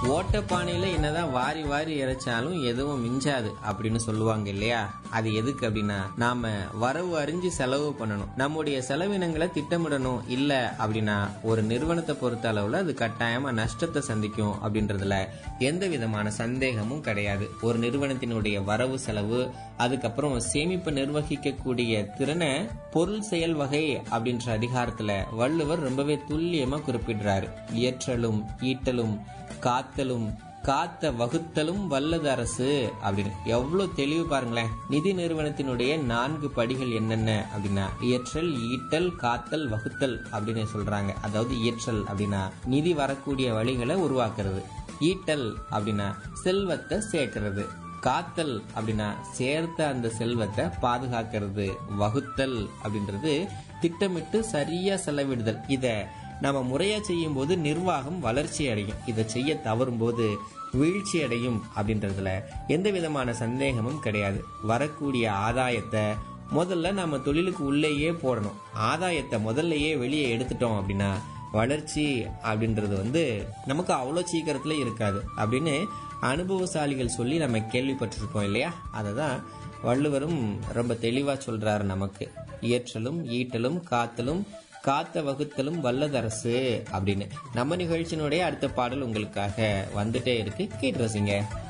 ஓட்டப்பானையில என்னதான் வாரி வாரி இறைச்சாலும் எதுவும் மிஞ்சாது அப்படின்னு சொல்லுவாங்க இல்லையா அது எதுக்கு அப்படின்னா நாம வரவு அறிஞ்சு செலவு பண்ணணும் நம்முடைய செலவினங்களை திட்டமிடணும் இல்ல அப்படின்னா ஒரு நிறுவனத்தை பொறுத்த அளவுல அது கட்டாயமா நஷ்டத்தை சந்திக்கும் அப்படின்றதுல எந்த விதமான சந்தேகமும் கிடையாது ஒரு நிறுவனத்தினுடைய வரவு செலவு அதுக்கப்புறம் சேமிப்பு நிர்வகிக்கக்கூடிய திறனை பொருள் செயல் வகை அப்படின்ற அதிகாரத்துல வள்ளுவர் ரொம்பவே துல்லியமா குறிப்பிடுறாரு இயற்றலும் ஈட்டலும் காத்தலும் காத்த வகுத்தலும் வல்லது அரசு அப்படின்னு எவ்வளவு தெளிவு பாருங்களேன் நிதி நிறுவனத்தினுடைய நான்கு படிகள் என்னென்ன அப்படின்னா இயற்றல் ஈட்டல் காத்தல் வகுத்தல் அப்படின்னு சொல்றாங்க அதாவது இயற்றல் அப்படின்னா நிதி வரக்கூடிய வழிகளை உருவாக்குறது ஈட்டல் அப்படின்னா செல்வத்தை சேர்க்கிறது காத்தல் அப்படின்னா சேர்த்த அந்த செல்வத்தை பாதுகாக்கிறது வகுத்தல் அப்படின்றது திட்டமிட்டு சரியா செலவிடுதல் இத நம்ம முறையா செய்யும் போது நிர்வாகம் வளர்ச்சி அடையும் இதை செய்ய தவறும் போது வீழ்ச்சி அடையும் அப்படின்றதுல எந்த விதமான சந்தேகமும் கிடையாது வரக்கூடிய ஆதாயத்தை முதல்ல நம்ம தொழிலுக்கு உள்ளேயே போடணும் ஆதாயத்தை முதல்லயே வெளியே எடுத்துட்டோம் அப்படின்னா வளர்ச்சி அப்படின்றது வந்து நமக்கு அவ்வளோ சீக்கிரத்துல இருக்காது அப்படின்னு அனுபவசாலிகள் சொல்லி நம்ம கேள்விப்பட்டிருப்போம் இல்லையா அதை தான் வள்ளுவரும் ரொம்ப தெளிவா சொல்றாரு நமக்கு இயற்றலும் ஈட்டலும் காத்தலும் காத்த வகுத்தலும் வல்லதரசு அப்படின்னு நம்ம நிகழ்ச்சியினுடைய அடுத்த பாடல் உங்களுக்காக வந்துட்டே இருக்கு கேட்டு ரசிங்க